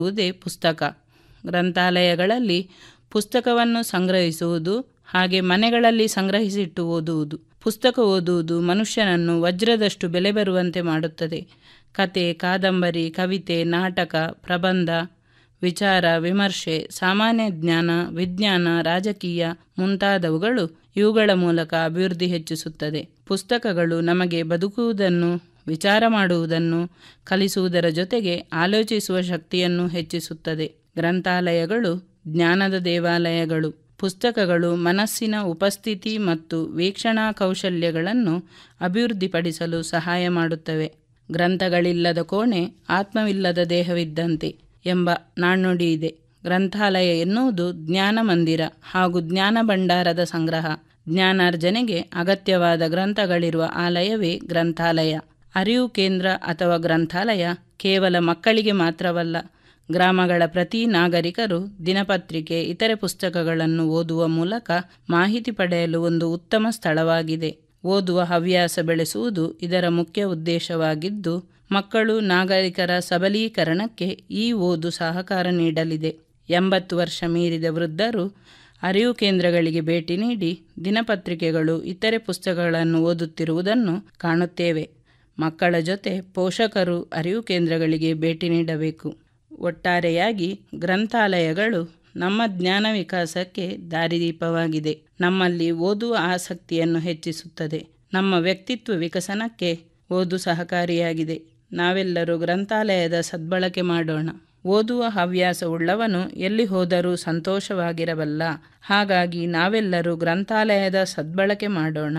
ಇರುವುದೇ ಪುಸ್ತಕ ಗ್ರಂಥಾಲಯಗಳಲ್ಲಿ ಪುಸ್ತಕವನ್ನು ಸಂಗ್ರಹಿಸುವುದು ಹಾಗೆ ಮನೆಗಳಲ್ಲಿ ಸಂಗ್ರಹಿಸಿಟ್ಟು ಓದುವುದು ಪುಸ್ತಕ ಓದುವುದು ಮನುಷ್ಯನನ್ನು ವಜ್ರದಷ್ಟು ಬೆಲೆ ಬರುವಂತೆ ಮಾಡುತ್ತದೆ ಕತೆ ಕಾದಂಬರಿ ಕವಿತೆ ನಾಟಕ ಪ್ರಬಂಧ ವಿಚಾರ ವಿಮರ್ಶೆ ಸಾಮಾನ್ಯ ಜ್ಞಾನ ವಿಜ್ಞಾನ ರಾಜಕೀಯ ಮುಂತಾದವುಗಳು ಇವುಗಳ ಮೂಲಕ ಅಭಿವೃದ್ಧಿ ಹೆಚ್ಚಿಸುತ್ತದೆ ಪುಸ್ತಕಗಳು ನಮಗೆ ಬದುಕುವುದನ್ನು ವಿಚಾರ ಮಾಡುವುದನ್ನು ಕಲಿಸುವುದರ ಜೊತೆಗೆ ಆಲೋಚಿಸುವ ಶಕ್ತಿಯನ್ನು ಹೆಚ್ಚಿಸುತ್ತದೆ ಗ್ರಂಥಾಲಯಗಳು ಜ್ಞಾನದ ದೇವಾಲಯಗಳು ಪುಸ್ತಕಗಳು ಮನಸ್ಸಿನ ಉಪಸ್ಥಿತಿ ಮತ್ತು ವೀಕ್ಷಣಾ ಕೌಶಲ್ಯಗಳನ್ನು ಅಭಿವೃದ್ಧಿಪಡಿಸಲು ಸಹಾಯ ಮಾಡುತ್ತವೆ ಗ್ರಂಥಗಳಿಲ್ಲದ ಕೋಣೆ ಆತ್ಮವಿಲ್ಲದ ದೇಹವಿದ್ದಂತೆ ಎಂಬ ನಾಣ್ಣುಡಿ ಇದೆ ಗ್ರಂಥಾಲಯ ಎನ್ನುವುದು ಜ್ಞಾನ ಮಂದಿರ ಹಾಗೂ ಜ್ಞಾನ ಭಂಡಾರದ ಸಂಗ್ರಹ ಜ್ಞಾನಾರ್ಜನೆಗೆ ಅಗತ್ಯವಾದ ಗ್ರಂಥಗಳಿರುವ ಆಲಯವೇ ಗ್ರಂಥಾಲಯ ಅರಿವು ಕೇಂದ್ರ ಅಥವಾ ಗ್ರಂಥಾಲಯ ಕೇವಲ ಮಕ್ಕಳಿಗೆ ಮಾತ್ರವಲ್ಲ ಗ್ರಾಮಗಳ ಪ್ರತಿ ನಾಗರಿಕರು ದಿನಪತ್ರಿಕೆ ಇತರೆ ಪುಸ್ತಕಗಳನ್ನು ಓದುವ ಮೂಲಕ ಮಾಹಿತಿ ಪಡೆಯಲು ಒಂದು ಉತ್ತಮ ಸ್ಥಳವಾಗಿದೆ ಓದುವ ಹವ್ಯಾಸ ಬೆಳೆಸುವುದು ಇದರ ಮುಖ್ಯ ಉದ್ದೇಶವಾಗಿದ್ದು ಮಕ್ಕಳು ನಾಗರಿಕರ ಸಬಲೀಕರಣಕ್ಕೆ ಈ ಓದು ಸಹಕಾರ ನೀಡಲಿದೆ ಎಂಬತ್ತು ವರ್ಷ ಮೀರಿದ ವೃದ್ಧರು ಅರಿವು ಕೇಂದ್ರಗಳಿಗೆ ಭೇಟಿ ನೀಡಿ ದಿನಪತ್ರಿಕೆಗಳು ಇತರೆ ಪುಸ್ತಕಗಳನ್ನು ಓದುತ್ತಿರುವುದನ್ನು ಕಾಣುತ್ತೇವೆ ಮಕ್ಕಳ ಜೊತೆ ಪೋಷಕರು ಅರಿವು ಕೇಂದ್ರಗಳಿಗೆ ಭೇಟಿ ನೀಡಬೇಕು ಒಟ್ಟಾರೆಯಾಗಿ ಗ್ರಂಥಾಲಯಗಳು ನಮ್ಮ ಜ್ಞಾನ ವಿಕಾಸಕ್ಕೆ ದಾರಿದೀಪವಾಗಿದೆ ನಮ್ಮಲ್ಲಿ ಓದುವ ಆಸಕ್ತಿಯನ್ನು ಹೆಚ್ಚಿಸುತ್ತದೆ ನಮ್ಮ ವ್ಯಕ್ತಿತ್ವ ವಿಕಸನಕ್ಕೆ ಓದು ಸಹಕಾರಿಯಾಗಿದೆ ನಾವೆಲ್ಲರೂ ಗ್ರಂಥಾಲಯದ ಸದ್ಬಳಕೆ ಮಾಡೋಣ ಓದುವ ಹವ್ಯಾಸ ಉಳ್ಳವನು ಎಲ್ಲಿ ಹೋದರೂ ಸಂತೋಷವಾಗಿರಬಲ್ಲ ಹಾಗಾಗಿ ನಾವೆಲ್ಲರೂ ಗ್ರಂಥಾಲಯದ ಸದ್ಬಳಕೆ ಮಾಡೋಣ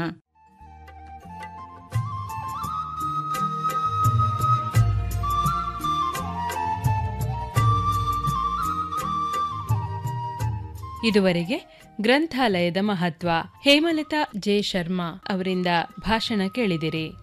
ಇದುವರೆಗೆ ಗ್ರಂಥಾಲಯದ ಮಹತ್ವ ಹೇಮಲತಾ ಜೆ ಶರ್ಮಾ ಅವರಿಂದ ಭಾಷಣ ಕೇಳಿದಿರಿ